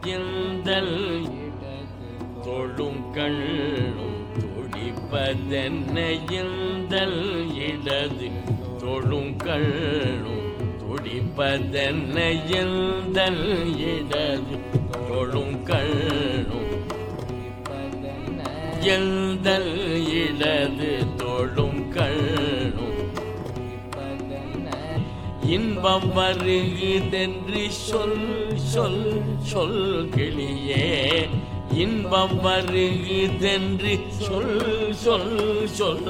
எந்தல் தொழும் கண்ணும் துடிப்பதென்ன எந்தல் இடது தொழும் கண்ணும் துடிப்பதென்ன எந்தல் இடது தொழும் கண்ணும் எந்தல் இடது தொழும் கண்ணும் இன்பம் வருகுதென்று சொல் சொல் சொல் கிளியே இன்பம் வருகுதென்று சொல் சொல் சொல்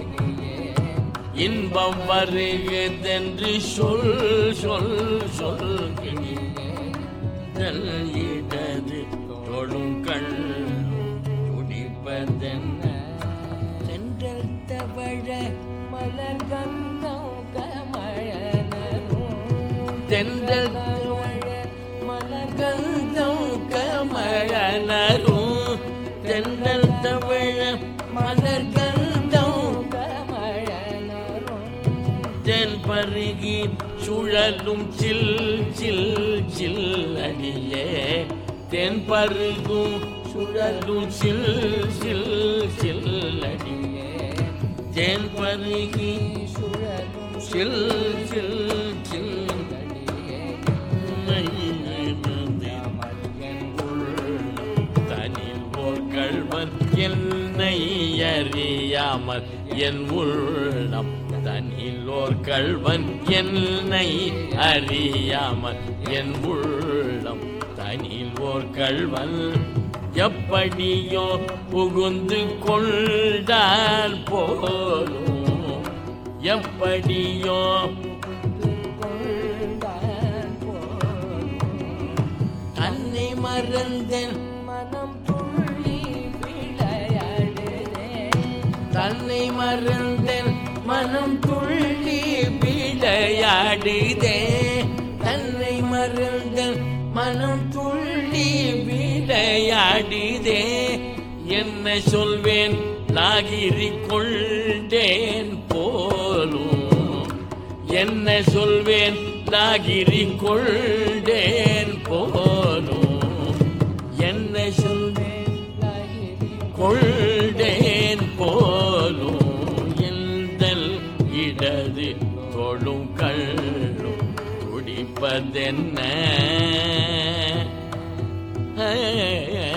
இன்பம் வருகுதென்று சொல் சொல் சொல் கிளியே தல் இடது தொழும் கண் துடிப்பதென்ன சென்றல் தவழ மலர் கந்தம் கமழனரும் தென்றல் தவழ மலர் கந்தம் கமழனரும் தென்றல் தவிழ மலர் கந்தம் கமழனரும் தென் பருகி சுழலும் சில் சில் சில் அடியே தென் பருகும் சுழலும் சில் சில் சில் அடியே தென் பருகி சுழலும் சில் சில் சில் தனில் ஓர் கள்வன் என்னை அறியாமல் என் உள்ளம் தனில் ஓர் கள்வன் என்னை அறியாமல் என் உள்ளம் தனில் ஓர் கள்வன் எப்படியோ புகுந்து கொண்டால் போலும் எப்படியோ கொண்டான் போலும் தன்னை மறந்தேன் மனம் துள்ளி விளையாடுதே தன்னை மறந்தேன் மனம் துள்ளி விளையாடுதே தன்னை மறந்தேன் மனம் துள்ளி விளையாடுதே என்ன சொல்வேன் லாகிரி கொண்டேன் போலும் என்ன சொல்வேன் லாகிரி கொண்டேன் போலும் என்ன சொல்வேன் லாகிரி கொள்டேன் போலும் எந்தல் இடது தொழும் கள்ளும் துடிப்பதென்ன